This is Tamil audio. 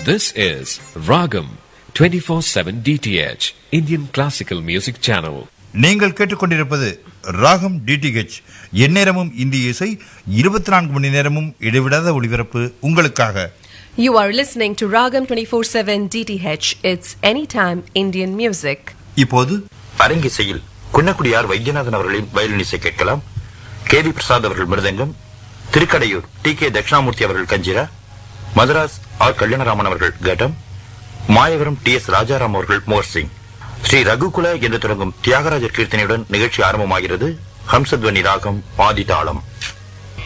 This is Ragam 24/7 DTH Indian Classical Music Channel. நீங்கள் கேட்டுக்கொண்டிருப்பது ராகம் டிடிஹெச் எந்நேரமும் இந்திய இசை இருபத்தி நான்கு மணி நேரமும் இடைவிடாத ஒளிபரப்பு உங்களுக்காக You are listening to Ragam 24/7 DTH. It's anytime Indian music. இப்போது அரங்கிசையில் குன்னக்குடியார் வைத்தியநாதன் அவர்களின் வயலின் இசை கேட்கலாம் கே வி பிரசாத் அவர்கள் மிருதங்கம் திருக்கடையூர் டி கே தட்சிணாமூர்த்தி அவர்கள் கஞ்சிரா மதராஸ் ஆர் கல்யாணராமன் அவர்கள் கடம் மாயவரம் டி எஸ் ராஜாராம் அவர்கள் மோர்சிங் ஸ்ரீ ரகுகுல என்று தொடங்கும் தியாகராஜர் கீர்த்தனையுடன் நிகழ்ச்சி ஆரம்பமாகிறது ஹம்சத்வனி ராகம் ஆதிதாளம்